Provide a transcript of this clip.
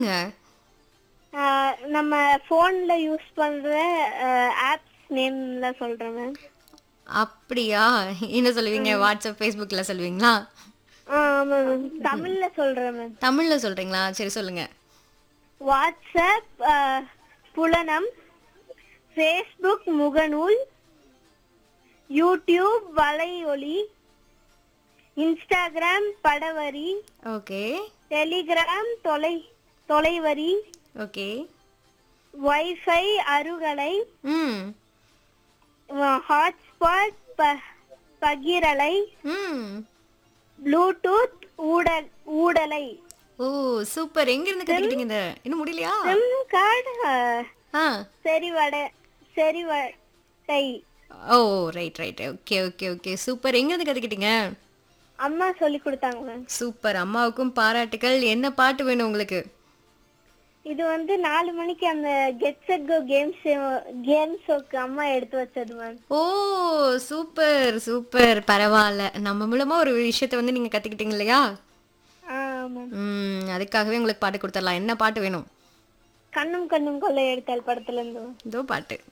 ங்க. ஆஹ் நம்ம ஃபோன்ல யூஸ் பண்ற ஆப்ஸ் நேம்ல சொல்றேன் மேம் அப்படியா என்ன சொல்லுவீங்க வாட்ஸ்அப் ஃபேஸ்புக்ல சொல்லுவீங்களா ஆமா மேம் தமிழ்ல சொல்றேன் மேம் தமிழ்ல சொல்றீங்களா சரி சொல்லுங்க வாட்ஸ்அப் ஆஹ், புலனம் ஃபேஸ்புக் முகநூல் யூடியூப் வலையொலி இன்ஸ்டாகிராம் படவரி ஓகே டெலிகிராம் தொலை தொலைவரி ஓகே வைஃபை அருகலை ம் ஹாட்ஸ்பாட் ப- பகிரலை ம் ப்ளூடூத் ஊடல் ஊடலை ஓ சூப்பர் எங்க இருந்து கத்துக்கிட்டீங்க இத இன்னும் முடியலையா சிம் கார்டு ஆ செறிவட செறிவடை ஓ right right okay okay okay super எங்க இருந்து கத்துக்கிட்டீங்க அம்மா சொல்லி கொடுத்தாங்க மேம் சூப்பர் அம்மாவுக்கும் பாராட்டுகள் என்ன பாட்டு வேணும் உங்களுக்கு இது வந்து நாலு மணிக்கு அந்த get set go games game ஷோக்கு அம்மா எடுத்து வச்சது மேம் ஓ சூப்பர் சூப்பர் பரவாயில்ல நம்ம மூலமா ஒரு விஷயத்தை வந்து நீங்க கத்துக்கிட்டீங்க இல்லையா ஆமா ம் அதுக்காகவே உங்களுக்கு பாட்டு கொடுத்துடலாம் என்ன பாட்டு வேணும் கண்ணும் கண்ணும் கொள்ளை எடுத்தால் படத்துல இருந்து மேம் இதோ பாட்டு